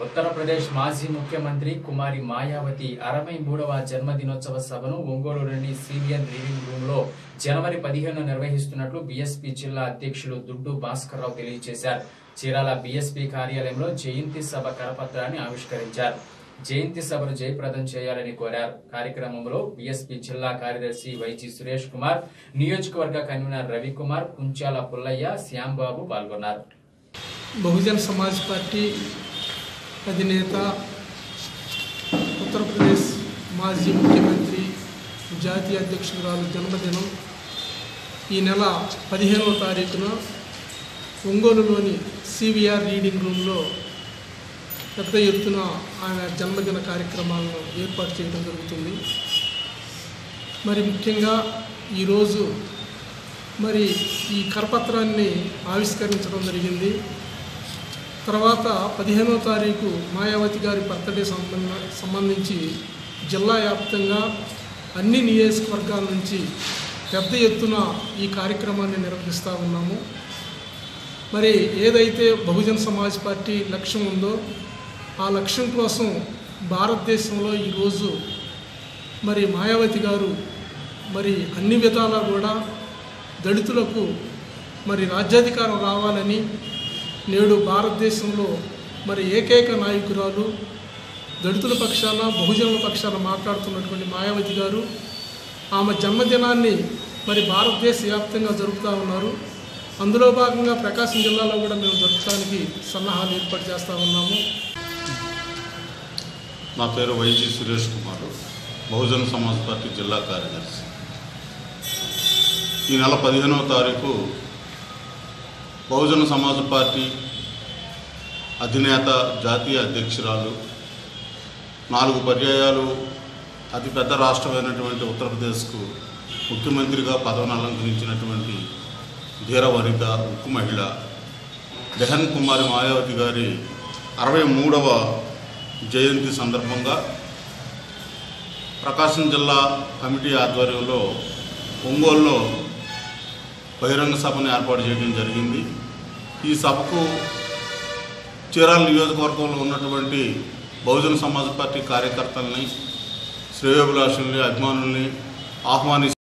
ఉత్తరప్రదేశ్ మాజీ ముఖ్యమంత్రి కుమారి మాయావతి అరవై మూడవ జన్మదినోత్సవ సభను ఒంగోలులోని సిబిఎన్ రీడింగ్ రూమ్ లో జనవరి పదిహేను నిర్వహిస్తున్నట్లు బీఎస్పీ జిల్లా అధ్యక్షులు దుడ్డు భాస్కర్రావు తెలియజేశారు చీరాల బీఎస్పీ కార్యాలయంలో జయంతి సభ కరపత్రాన్ని ఆవిష్కరించారు జయంతి సభను జయప్రదం చేయాలని కోరారు కార్యక్రమంలో బీఎస్పీ జిల్లా కార్యదర్శి వైజి సురేష్ కుమార్ నియోజకవర్గ కన్వీనర్ రవికుమార్ కుంచాల పుల్లయ్య శ్యాంబాబు పాల్గొన్నారు బహుజన్ సమాజ్ పార్టీ అధినేత ఉత్తరప్రదేశ్ మాజీ ముఖ్యమంత్రి జాతీయ అధ్యక్షురాలు జన్మదినం ఈ నెల పదిహేనవ తారీఖున ఒంగోలులోని సివిఆర్ రీడింగ్ రూమ్లో పెద్ద ఎత్తున ఆమె జన్మదిన కార్యక్రమాలను ఏర్పాటు చేయడం జరుగుతుంది మరి ముఖ్యంగా ఈరోజు మరి ఈ కరపత్రాన్ని ఆవిష్కరించడం జరిగింది తర్వాత పదిహేనవ తారీఖు మాయావతి గారి బర్త్డే సంబంధ సంబంధించి జిల్లా వ్యాప్తంగా అన్ని నియోజకవర్గాల నుంచి పెద్ద ఎత్తున ఈ కార్యక్రమాన్ని నిర్వహిస్తూ ఉన్నాము మరి ఏదైతే బహుజన్ సమాజ్ పార్టీ లక్ష్యం ఉందో ఆ లక్ష్యం కోసం భారతదేశంలో ఈరోజు మరి మాయావతి గారు మరి అన్ని విధాలా కూడా దళితులకు మరి రాజ్యాధికారం రావాలని నేడు భారతదేశంలో మరి ఏకైక నాయకురాలు దళితుల పక్షాన బహుజనుల పక్షాన మాట్లాడుతున్నటువంటి మాయావతి గారు ఆమె జన్మదినాన్ని మరి భారతదేశ వ్యాప్తంగా జరుపుతూ ఉన్నారు అందులో భాగంగా ప్రకాశం జిల్లాలో కూడా మేము జరపడానికి సన్నాహాలు ఏర్పాటు చేస్తూ ఉన్నాము నా పేరు వైజి సురేష్ కుమార్ బహుజన సమాజ్ పార్టీ జిల్లా కార్యదర్శి ఈ నెల పదిహేనవ తారీఖు బహుజన సమాజ్ పార్టీ అధినేత జాతీయ అధ్యక్షురాలు నాలుగు పర్యాయాలు అతిపెద్ద రాష్ట్రమైనటువంటి ఉత్తరప్రదేశ్కు ముఖ్యమంత్రిగా పదవిని అలంకరించినటువంటి ధీరవనిత ఉక్కు మహిళ బెహన్ కుమారి మాయావతి గారి అరవై మూడవ జయంతి సందర్భంగా ప్రకాశం జిల్లా కమిటీ ఆధ్వర్యంలో ఒంగోలులో బహిరంగ సభను ఏర్పాటు చేయడం జరిగింది ఈ సభకు చీరాల నియోజకవర్గంలో ఉన్నటువంటి బహుజన సమాజ్ పార్టీ కార్యకర్తల్ని శ్రేయోభిలాషుల్ని అభిమానుల్ని ఆహ్వానిస్తూ